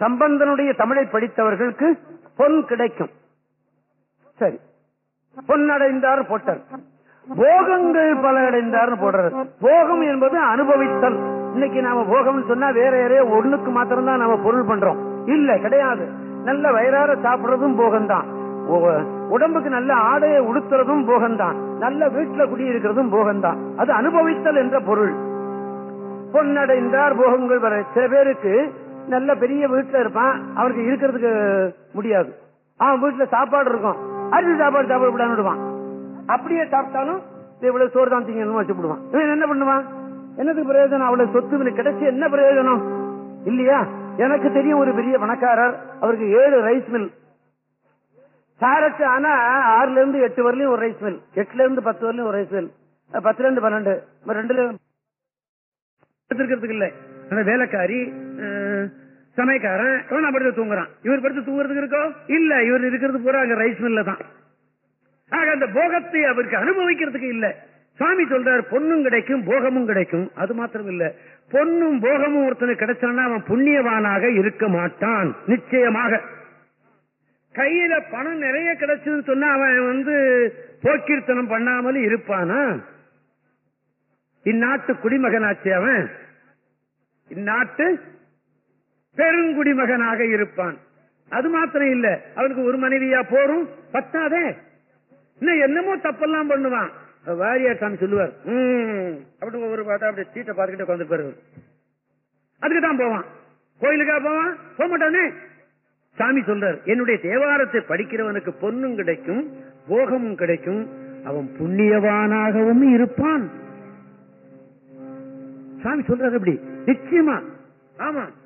சம்பந்தனுடைய தமிழை படித்தவர்களுக்கு பொன் கிடைக்கும் சரி பொன்னடைந்தார் போட்டார் போகங்கள் பல அடைந்தார்னு போடுறாரு போகம் என்பது அனுபவித்தல் இன்னைக்கு நாம போகம்னு சொன்னா வேற யாரையோ ஒண்ணுக்கு மாத்திரம் தான் நாம பொருள் பண்றோம் இல்ல கிடையாது நல்ல வயிறார சாப்பிடுறதும் போகம்தான் உ- உடம்புக்கு நல்ல ஆடையை உடுத்துறதும் போகம்தான் நல்ல வீட்டுல குடியிருக்கிறதும் போகம்தான் அது அனுபவித்தல் என்ற பொருள் பொன்னடைந்தார் போகங்கள் வர சில பேருக்கு நல்ல பெரிய வீட்டுல இருப்பான் அவருக்கு இருக்கிறதுக்கு முடியாது அவன் வீட்டுல சாப்பாடு இருக்கும் அரிசி சாப்பாடு சாப்பிட விடாம அப்படியே சாப்பிட்டாலும் இவ்வளவு சோறு தான் திங்கணும் வச்சு விடுவான் இவன் என்ன பண்ணுவான் என்னதுக்கு பிரயோஜனம் அவ்வளவு சொத்து இவனுக்கு கிடைச்சு என்ன பிரயோஜனம் இல்லையா எனக்கு தெரியும் ஒரு பெரிய பணக்காரர் அவருக்கு ஏழு ரைஸ் மில் சாரட்டு ஆனா ஆறுல இருந்து எட்டு வரலையும் ஒரு ரைஸ் மில் எட்டுல இருந்து பத்து வரலையும் ஒரு ரைஸ் மில் அஹ் பத்துல இருந்து பன்னெண்டு இப்ப ரெண்டுல எடுத்துக்கிறதுக்கு இல்ல அந்த வேலைக்காரி அஹ், சமையக்காரன் இவன் நான் படுத்து தூங்குறான் இவர் படுத்து தூங்குறதுக்கு இருக்கோ இல்ல இவர் இருக்கிறது பூரா அங்க ரைஸ் மில்ல தான் ஆக அந்த போகத்தை அவருக்கு அனுபவிக்கிறதுக்கு இல்ல சுவாமி சொல்றார் பொண்ணும் கிடைக்கும் போகமும் கிடைக்கும் அது மாத்திரம் இல்ல பொண்ணும் போகமும் ஒருத்தனுக்கு கிடைச்சான்னா அவன் புண்ணியவானாக இருக்க மாட்டான் நிச்சயமாக கையில பணம் நிறைய கிடைச்சதுன்னு சொன்னா அவன் வந்து போக்கீர்த்தனம் பண்ணாமல் இருப்பானா இந்நாட்டு குடிமகனாச்சு அவன் இந்நாட்டு பெருங்குடிமகனாக இருப்பான் அது மாத்திரம் இல்ல அவனுக்கு ஒரு மனைவியா போரும் பத்தாதே இன்னும் என்னமோ தப்பெல்லாம் பண்ணுவான் வாரியார் சாமி சொல்லுவார் "ம்." அப்படி ஒரு பார்த்தா அப்படி சீட்டை பார்த்துக்கிட்டு உட்காந்து போயிருவார் அதுக்கு தான் போவான் கோயிலுக்கா போவான் போக மாட்டானே சாமி சொல்றார் என்னுடைய தேவாரத்தை படிக்கிறவனுக்கு பொன்னும் கிடைக்கும் போகமும் கிடைக்கும் அவன் புண்ணியவானாகவும் இருப்பான் சாமி சொல்றாரு அப்படி நிச்சயமா ஆமா